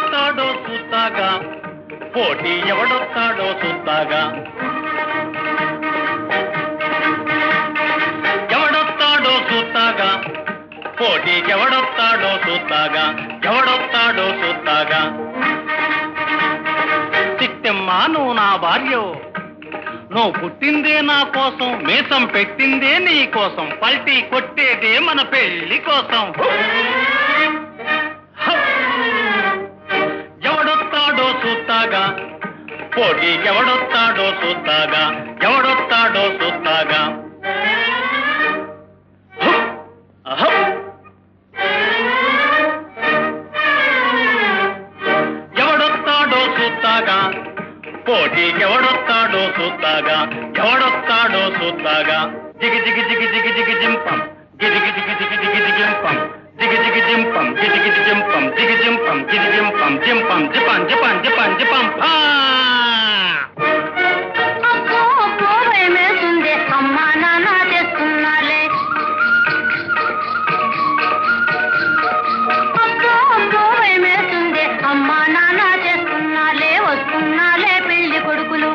ఎవడొస్తాడో చూస్తాగా పోటీ ఎవడొస్తాడో చూస్తాగా ఎవడొస్తాడో చూస్తాగా పోటీకి ఎవడొస్తాడో చూస్తాగా ఎవడొస్తాడో చూస్తాగా చిట్టెమ్మా నువ్వు నా భార్యో నువ్వు పుట్టిందే నా కోసం మీసం పెట్టిందే నీ కోసం పల్టీ కొట్టేదే మన పెళ్లి కోసం ఎవడొస్తాడో చూస్తాగా పోటీకి ఎవడొస్తాడో చూస్తాగా ఎవడొస్తాడో చూస్తాగా అహం. ఎవడొస్తాడో చూస్తాగా పోటీకి ఎవడొస్తాడో చూస్తాగా ఎవడొస్తాడో చూస్తాగా జిగి జిగి జిగి జిగి జిగి జింపం గిజి గిజి గిజి గిజి గిజి జింపం జిగి జిగి జింపం గిజి గిజి జింపం జిగి జింపం గిజి జింపం జింపం జిపం జిపం జిపం జిపం ఫా అబ్బో అబ్బో భయమేస్తుంది అమ్మా నాన్న చేస్తున్నాలే అబ్బో అబ్బో భయమేస్తుంది అమ్మా నాన్న చేస్తున్నాలే వస్తున్నాలే పెళ్లి కొడుకులు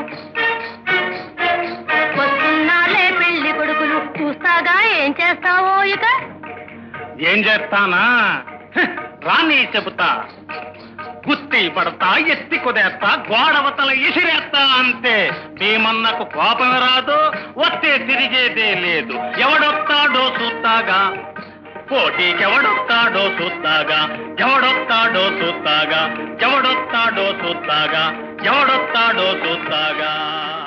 వస్తున్నాలే పెళ్లి కొడుకులు చూస్తాగా ఏం చేస్తావో ఇక ఏం చేస్తానా హ, రాని చెబుతా గుత్తి పడతా ఎత్తి కుదేస్తా గోడవతల ఇసిరేస్తా అంతే భీమన్నకు కోపం రాదు వస్తే తిరిగేదే లేదు ఎవడొస్తాడో చూస్తాగా పోటీకి ఎవడొస్తాడో చూస్తాగా ఎవడొస్తాడో చూస్తాగా ఎవడొస్తాడో చూస్తాగా ఎవడొస్తాడో చూస్తాగా